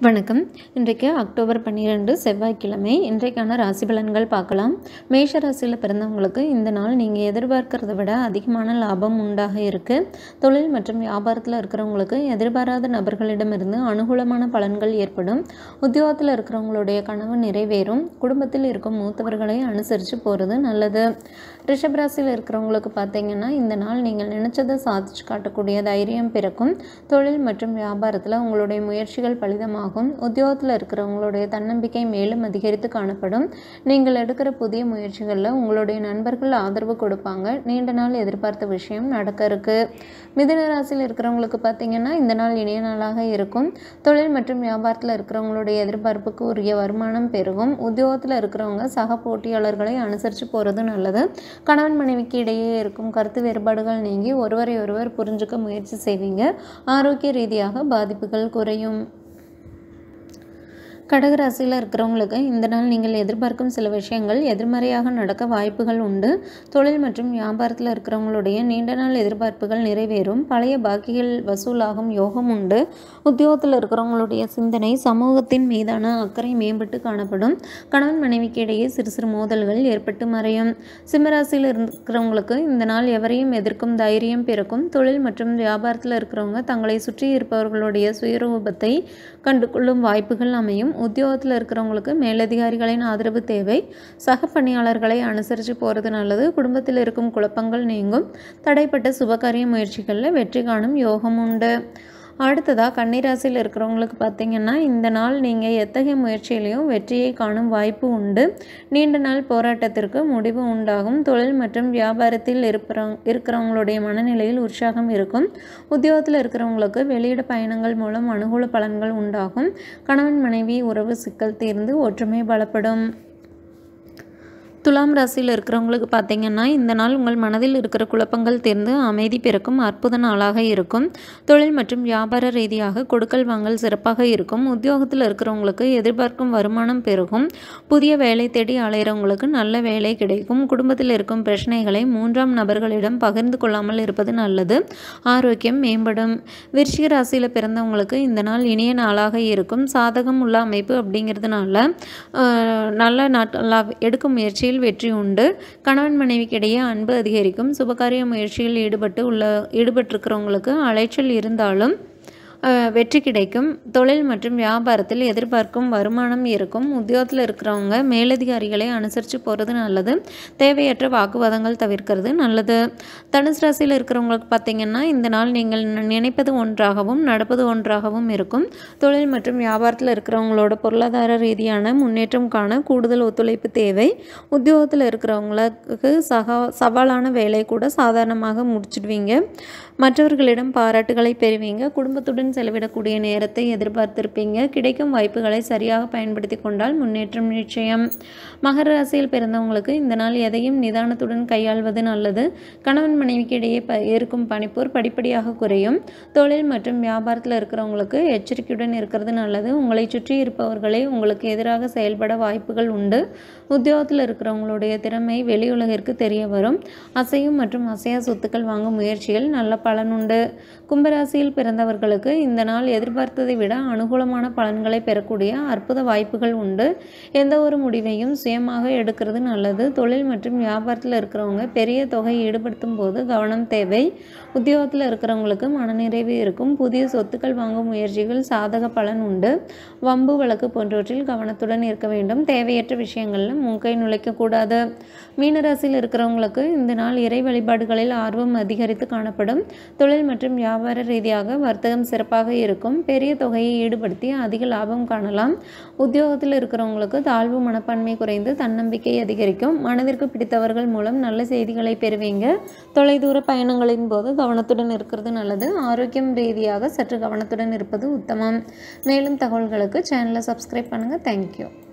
வணக்கம் இன்றைக்கு அக்டோபர் பன்னிரெண்டு செவ்வாய்க்கிழமை இன்றைக்கான ராசி பலன்கள் பார்க்கலாம் மேஷ ராசியில் பிறந்தவங்களுக்கு இந்த நாள் நீங்கள் எதிர்பார்க்கறத விட அதிகமான லாபம் உண்டாக இருக்குது தொழில் மற்றும் வியாபாரத்தில் இருக்கிறவங்களுக்கு எதிர்பாராத நபர்களிடமிருந்து அனுகூலமான பலன்கள் ஏற்படும் உத்தியோகத்தில் இருக்கிறவங்களுடைய கனவு நிறைவேறும் குடும்பத்தில் இருக்கும் மூத்தவர்களை அனுசரித்து போகிறது நல்லது ரிஷப் ராசியில் இருக்கிறவங்களுக்கு பார்த்தீங்கன்னா இந்த நாள் நீங்கள் நினைச்சதை சாதிச்சு காட்டக்கூடிய தைரியம் பிறக்கும் தொழில் மற்றும் வியாபாரத்தில் உங்களுடைய முயற்சிகள் பலிதமாகும் உத்தியோகத்தில் இருக்கிறவங்களுடைய தன்னம்பிக்கை மேலும் அதிகரித்து காணப்படும் நீங்கள் எடுக்கிற புதிய முயற்சிகளில் உங்களுடைய நண்பர்கள் ஆதரவு கொடுப்பாங்க நீண்ட நாள் எதிர்பார்த்த விஷயம் நடக்க இருக்கு மிதுன ராசியில் இருக்கிறவங்களுக்கு பார்த்தீங்கன்னா இந்த நாள் இனிய நாளாக இருக்கும் தொழில் மற்றும் வியாபாரத்தில் இருக்கிறவங்களுடைய எதிர்பார்ப்புக்கு உரிய வருமானம் பெருகும் உத்தியோகத்தில் இருக்கிறவங்க சக போட்டியாளர்களை அனுசரித்து போகிறது நல்லது கணவன் மனைவிக்கு இடையே இருக்கும் கருத்து வேறுபாடுகள் நீங்கி ஒருவரை ஒருவர் புரிஞ்சுக்க முயற்சி செய்வீங்க ஆரோக்கிய ரீதியாக பாதிப்புகள் குறையும் கடகராசியில் இருக்கிறவங்களுக்கு இந்த நாள் நீங்கள் எதிர்பார்க்கும் சில விஷயங்கள் எதிர்மறையாக நடக்க வாய்ப்புகள் உண்டு தொழில் மற்றும் வியாபாரத்தில் இருக்கிறவங்களுடைய நீண்ட நாள் எதிர்பார்ப்புகள் நிறைவேறும் பழைய பாக்கிகள் வசூலாகும் யோகம் உண்டு உத்தியோகத்தில் இருக்கிறவங்களுடைய சிந்தனை சமூகத்தின் மீதான அக்கறை மேம்பட்டு காணப்படும் கணவன் மனைவிக்கு இடையே சிறு சிறு மோதல்கள் ஏற்பட்டு மறையும் சிம்மராசியில் இருக்கிறவங்களுக்கு இந்த நாள் எவரையும் எதிர்க்கும் தைரியம் பிறக்கும் தொழில் மற்றும் வியாபாரத்தில் இருக்கிறவங்க தங்களை சுற்றி இருப்பவர்களுடைய சுயரூபத்தை கண்டுகொள்ளும் வாய்ப்புகள் அமையும் உத்தியோகத்தில் இருக்கிறவங்களுக்கு மேலதிகாரிகளின் ஆதரவு தேவை சக பணியாளர்களை அனுசரித்து போகிறது நல்லது குடும்பத்தில் இருக்கும் குழப்பங்கள் நீங்கும் தடைப்பட்ட சுபகாரிய முயற்சிகளில் வெற்றி காணும் யோகம் உண்டு அடுத்ததாக கன்னிராசியில் இருக்கிறவங்களுக்கு பார்த்தீங்கன்னா இந்த நாள் நீங்கள் எத்தகைய முயற்சியிலையும் வெற்றியை காணும் வாய்ப்பு உண்டு நீண்ட நாள் போராட்டத்திற்கு முடிவு உண்டாகும் தொழில் மற்றும் வியாபாரத்தில் இருக்கிறவங்க இருக்கிறவங்களுடைய மனநிலையில் உற்சாகம் இருக்கும் உத்தியோகத்தில் இருக்கிறவங்களுக்கு வெளியிட பயணங்கள் மூலம் அனுகூல பலன்கள் உண்டாகும் கணவன் மனைவி உறவு சிக்கல் தீர்ந்து ஒற்றுமை பலப்படும் துலாம் ராசியில் இருக்கிறவங்களுக்கு பார்த்தீங்கன்னா இந்த நாள் உங்கள் மனதில் இருக்கிற குழப்பங்கள் தீர்ந்து அமைதி பிறக்கும் அற்புத நாளாக இருக்கும் தொழில் மற்றும் வியாபார ரீதியாக கொடுக்கல் வாங்கல் சிறப்பாக இருக்கும் உத்தியோகத்தில் இருக்கிறவங்களுக்கு எதிர்பார்க்கும் வருமானம் பெருகும் புதிய வேலை தேடி அலைகிறவங்களுக்கு நல்ல வேலை கிடைக்கும் குடும்பத்தில் இருக்கும் பிரச்சனைகளை மூன்றாம் நபர்களிடம் பகிர்ந்து கொள்ளாமல் இருப்பது நல்லது ஆரோக்கியம் மேம்படும் விருச்சிக ராசியில் பிறந்தவங்களுக்கு இந்த நாள் இனிய நாளாக இருக்கும் சாதகம் உள்ள அமைப்பு அப்படிங்கிறதுனால நல்ல நாட்களாக எடுக்கும் முயற்சி முயற்சியில் வெற்றி உண்டு கணவன் மனைவிக்கிடையே அன்பு அதிகரிக்கும் சுபகாரிய முயற்சியில் ஈடுபட்டு உள்ள ஈடுபட்டிருக்கிறவங்களுக்கு அலைச்சல் இருந்தாலும் வெற்றி கிடைக்கும் தொழில் மற்றும் வியாபாரத்தில் எதிர்பார்க்கும் வருமானம் இருக்கும் உத்தியோகத்தில் இருக்கிறவங்க மேலதிகாரிகளை அனுசரித்து போகிறது நல்லது தேவையற்ற வாக்குவாதங்கள் தவிர்க்கிறது நல்லது தனுசு ராசியில் இருக்கிறவங்களுக்கு பார்த்தீங்கன்னா இந்த நாள் நீங்கள் நினைப்பது ஒன்றாகவும் நடப்பது ஒன்றாகவும் இருக்கும் தொழில் மற்றும் வியாபாரத்தில் இருக்கிறவங்களோட பொருளாதார ரீதியான முன்னேற்றம் காண கூடுதல் ஒத்துழைப்பு தேவை உத்தியோகத்தில் இருக்கிறவங்களுக்கு சகா சவாலான வேலை கூட சாதாரணமாக முடிச்சிடுவீங்க மற்றவர்களிடம் பாராட்டுகளை பெறுவீங்க குடும்பத்துடன் செலவிடக்கூடிய நேரத்தை எதிர்பார்த்திருப்பீங்க கிடைக்கும் வாய்ப்புகளை சரியாக பயன்படுத்தி கொண்டால் முன்னேற்றம் நிச்சயம் மகர ராசியில் பிறந்தவங்களுக்கு இந்த நாள் எதையும் நிதானத்துடன் கையாள்வது நல்லது கணவன் மனைவிக்கு இடையே ப இருக்கும் பனிப்போர் படிப்படியாக குறையும் தொழில் மற்றும் வியாபாரத்தில் இருக்கிறவங்களுக்கு எச்சரிக்கையுடன் இருக்கிறது நல்லது உங்களை சுற்றி இருப்பவர்களே உங்களுக்கு எதிராக செயல்பட வாய்ப்புகள் உண்டு உத்தியோகத்தில் இருக்கிறவங்களுடைய திறமை வெளி உலகிற்கு தெரிய வரும் அசையும் மற்றும் அசையா சொத்துக்கள் வாங்கும் முயற்சியில் நல்ல பலன் உண்டு கும்பராசியில் பிறந்தவர்களுக்கு இந்த நாள் எதிர்பார்த்ததை விட அனுகூலமான பலன்களை பெறக்கூடிய அற்புத வாய்ப்புகள் உண்டு எந்த ஒரு முடிவையும் சுயமாக எடுக்கிறது நல்லது தொழில் மற்றும் வியாபாரத்தில் இருக்கிறவங்க பெரிய தொகை ஈடுபடுத்தும் போது கவனம் தேவை உத்தியோகத்தில் இருக்கிறவங்களுக்கு மனநிறைவு இருக்கும் புதிய சொத்துக்கள் வாங்கும் முயற்சிகள் சாதக பலன் உண்டு வம்பு வழக்கு போன்றவற்றில் கவனத்துடன் இருக்க வேண்டும் தேவையற்ற விஷயங்களில் மூக்கை நுழைக்கக்கூடாது மீனராசியில் இருக்கிறவங்களுக்கு இந்த நாள் இறை வழிபாடுகளில் ஆர்வம் அதிகரித்து காணப்படும் தொழில் மற்றும் வியாபார ரீதியாக வர்த்தகம் சிறப்பாக இருக்கும் பெரிய தொகையை ஈடுபடுத்தி அதிக லாபம் காணலாம் உத்தியோகத்தில் இருக்கிறவங்களுக்கு தாழ்வு மனப்பான்மை குறைந்து தன்னம்பிக்கை அதிகரிக்கும் மனதிற்கு பிடித்தவர்கள் மூலம் நல்ல செய்திகளை பெறுவீங்க தொலைதூர பயணங்களின் போது கவனத்துடன் இருக்கிறது நல்லது ஆரோக்கியம் ரீதியாக சற்று கவனத்துடன் இருப்பது உத்தமம் மேலும் தகவல்களுக்கு சேனலை சப்ஸ்கிரைப் பண்ணுங்கள் தேங்க்யூ